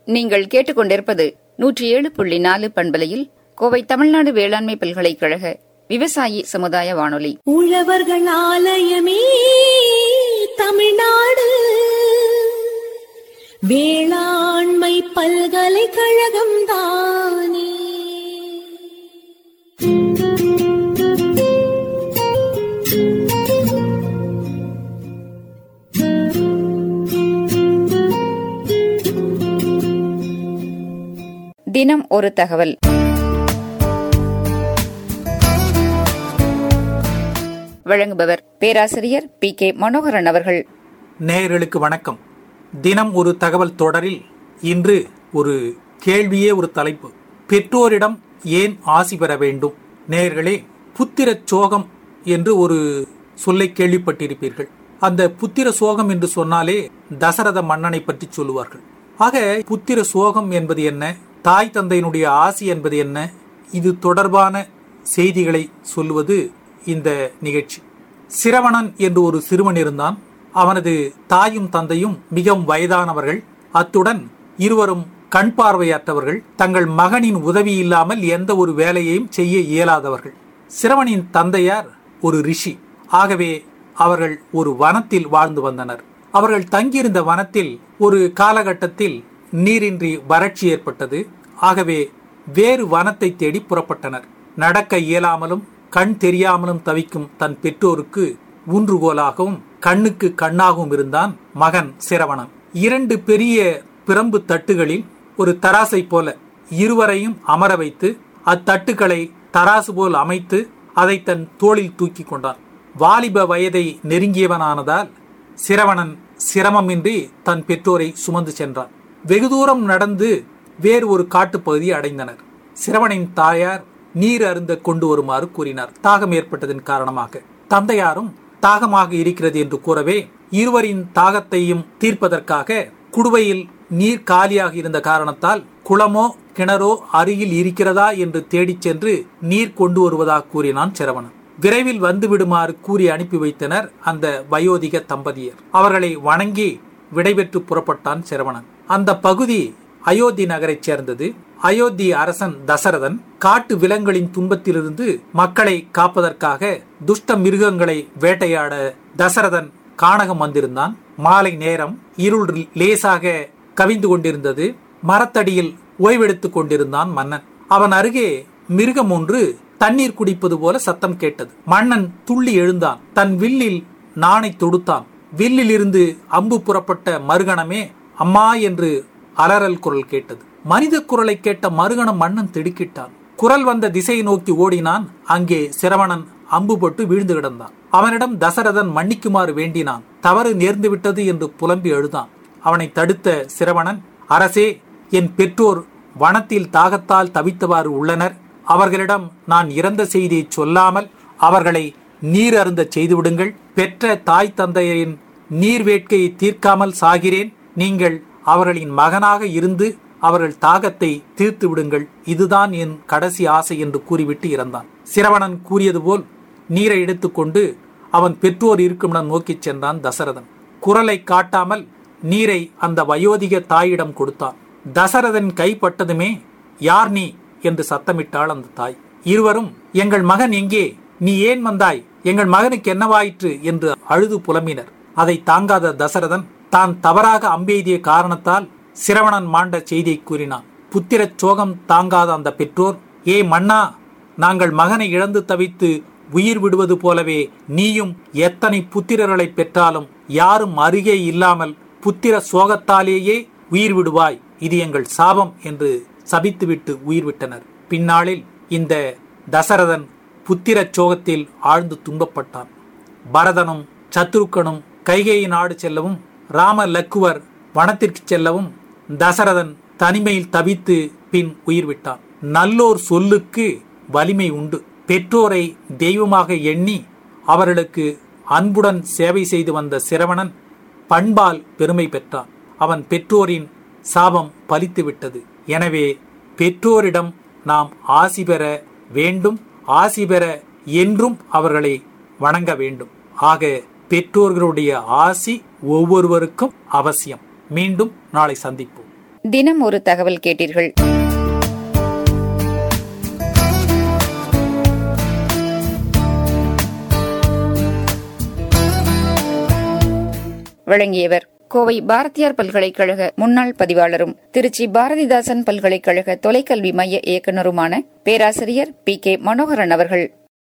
நீங்கள் கேட்டுக்கொண்டிருப்பது நூற்றி ஏழு புள்ளி நாலு பண்பலையில் கோவை தமிழ்நாடு வேளாண்மை பல்கலைக்கழக விவசாயி சமுதாய வானொலி உழவர்கள் ஆலயமே தமிழ்நாடு வேளாண்மை பல்கலைக்கழகம் தானே தினம் ஒரு தகவல் வழங்குபவர் பேராசிரியர் பி கே மனோகரன் அவர்கள் நேயர்களுக்கு வணக்கம் தினம் ஒரு தகவல் தொடரில் இன்று ஒரு கேள்வியே ஒரு தலைப்பு பெற்றோரிடம் ஏன் ஆசி பெற வேண்டும் நேயர்களே புத்திர சோகம் என்று ஒரு சொல்லை கேள்விப்பட்டிருப்பீர்கள் அந்த புத்திர சோகம் என்று சொன்னாலே தசரத மன்னனை பற்றி சொல்லுவார்கள் ஆக புத்திர சோகம் என்பது என்ன தாய் தந்தையினுடைய ஆசி என்பது என்ன இது தொடர்பான செய்திகளை சொல்லுவது இந்த நிகழ்ச்சி சிரவணன் என்று ஒரு சிறுவன் இருந்தான் அவனது தாயும் தந்தையும் மிகவும் வயதானவர்கள் அத்துடன் இருவரும் கண் பார்வையற்றவர்கள் தங்கள் மகனின் உதவி இல்லாமல் எந்த ஒரு வேலையையும் செய்ய இயலாதவர்கள் சிரவனின் தந்தையார் ஒரு ரிஷி ஆகவே அவர்கள் ஒரு வனத்தில் வாழ்ந்து வந்தனர் அவர்கள் தங்கியிருந்த வனத்தில் ஒரு காலகட்டத்தில் நீரின்றி வறட்சி ஏற்பட்டது ஆகவே வேறு வனத்தை தேடி புறப்பட்டனர் நடக்க இயலாமலும் கண் தெரியாமலும் தவிக்கும் தன் பெற்றோருக்கு ஊன்றுகோலாகவும் கண்ணுக்கு கண்ணாகவும் இருந்தான் மகன் சிரவணன் இரண்டு பெரிய பிரம்பு தட்டுகளில் ஒரு தராசை போல இருவரையும் அமர வைத்து அத்தட்டுகளை தராசு போல் அமைத்து அதை தன் தோளில் தூக்கி கொண்டான் வாலிப வயதை நெருங்கியவனானதால் சிரவணன் சிரமமின்றி தன் பெற்றோரை சுமந்து சென்றான் வெகு தூரம் நடந்து வேறு ஒரு காட்டுப்பகுதியை அடைந்தனர் சிரவணின் தாயார் நீர் அருந்த கொண்டு வருமாறு கூறினார் தாகம் ஏற்பட்டதன் காரணமாக தந்தையாரும் தாகமாக இருக்கிறது என்று கூறவே இருவரின் தாகத்தையும் தீர்ப்பதற்காக குடுவையில் நீர் காலியாக இருந்த காரணத்தால் குளமோ கிணறோ அருகில் இருக்கிறதா என்று தேடிச் சென்று நீர் கொண்டு வருவதாக கூறினான் சிரவணன் விரைவில் வந்து விடுமாறு கூறி அனுப்பி வைத்தனர் அந்த வயோதிக தம்பதியர் அவர்களை வணங்கி விடைபெற்று புறப்பட்டான் சிரவணன் அந்த பகுதி அயோத்தி நகரைச் சேர்ந்தது அயோத்தி அரசன் தசரதன் காட்டு விலங்குகளின் துன்பத்திலிருந்து மக்களை காப்பதற்காக துஷ்ட மிருகங்களை வேட்டையாட தசரதன் கானகம் வந்திருந்தான் மாலை நேரம் இருள் லேசாக கவிந்து கொண்டிருந்தது மரத்தடியில் ஓய்வெடுத்துக் கொண்டிருந்தான் மன்னன் அவன் அருகே மிருகம் ஒன்று தண்ணீர் குடிப்பது போல சத்தம் கேட்டது மன்னன் துள்ளி எழுந்தான் தன் வில்லில் நாணை தொடுத்தான் வில்லில் இருந்து அம்பு புறப்பட்ட மறுகணமே அம்மா என்று அலறல் குரல் கேட்டது மனித குரலை கேட்ட மறுகணம் மன்னன் திடுக்கிட்டான் குரல் வந்த திசையை நோக்கி ஓடினான் அங்கே சிரவணன் அம்பு பட்டு வீழ்ந்து கிடந்தான் அவனிடம் தசரதன் மன்னிக்குமாறு வேண்டினான் தவறு நேர்ந்து விட்டது என்று புலம்பி எழுதான் அவனை தடுத்த சிரவணன் அரசே என் பெற்றோர் வனத்தில் தாகத்தால் தவித்தவாறு உள்ளனர் அவர்களிடம் நான் இறந்த செய்தியை சொல்லாமல் அவர்களை நீர் அருந்த செய்துவிடுங்கள் பெற்ற தாய் தந்தையரின் நீர் வேட்கையை தீர்க்காமல் சாகிறேன் நீங்கள் அவர்களின் மகனாக இருந்து அவர்கள் தாகத்தை தீர்த்து விடுங்கள் இதுதான் என் கடைசி ஆசை என்று கூறிவிட்டு இறந்தான் சிரவணன் கூறியது போல் நீரை எடுத்துக்கொண்டு அவன் பெற்றோர் இருக்குமிடம் நோக்கிச் சென்றான் தசரதன் குரலை காட்டாமல் நீரை அந்த வயோதிக தாயிடம் கொடுத்தான் தசரதன் கைப்பட்டதுமே யார் நீ என்று சத்தமிட்டாள் அந்த தாய் இருவரும் எங்கள் மகன் எங்கே நீ ஏன் வந்தாய் எங்கள் மகனுக்கு என்னவாயிற்று என்று அழுது புலம்பினர் அதை தாங்காத தசரதன் தான் தவறாக அம்பெய்திய காரணத்தால் சிரவணன் மாண்ட செய்தியை கூறினான் புத்திரச் சோகம் தாங்காத அந்த பெற்றோர் ஏ மன்னா நாங்கள் மகனை இழந்து தவித்து உயிர் விடுவது போலவே நீயும் எத்தனை புத்திரர்களை பெற்றாலும் யாரும் அருகே இல்லாமல் புத்திர சோகத்தாலேயே உயிர் விடுவாய் இது எங்கள் சாபம் என்று சபித்துவிட்டு உயிர் விட்டனர் பின்னாளில் இந்த தசரதன் புத்திர சோகத்தில் ஆழ்ந்து துன்பப்பட்டான் பரதனும் சத்ருக்கனும் கைகேயி நாடு செல்லவும் ராம லக்குவர் வனத்திற்கு செல்லவும் தசரதன் தனிமையில் தவித்து பின் உயிர் விட்டான் நல்லோர் சொல்லுக்கு வலிமை உண்டு பெற்றோரை தெய்வமாக எண்ணி அவர்களுக்கு அன்புடன் சேவை செய்து வந்த சிரவணன் பண்பால் பெருமை பெற்றான் அவன் பெற்றோரின் சாபம் பலித்துவிட்டது எனவே பெற்றோரிடம் நாம் ஆசி பெற வேண்டும் ஆசி பெற என்றும் அவர்களை வணங்க வேண்டும் ஆக பெற்றோர்களுடைய ஆசி ஒவ்வொருவருக்கும் அவசியம் மீண்டும் நாளை சந்திப்போம் தினம் ஒரு தகவல் கேட்டீர்கள் வழங்கியவர் கோவை பாரதியார் பல்கலைக்கழக முன்னாள் பதிவாளரும் திருச்சி பாரதிதாசன் பல்கலைக்கழக தொலைக்கல்வி மைய இயக்குநருமான பேராசிரியர் பி கே மனோகரன் அவர்கள்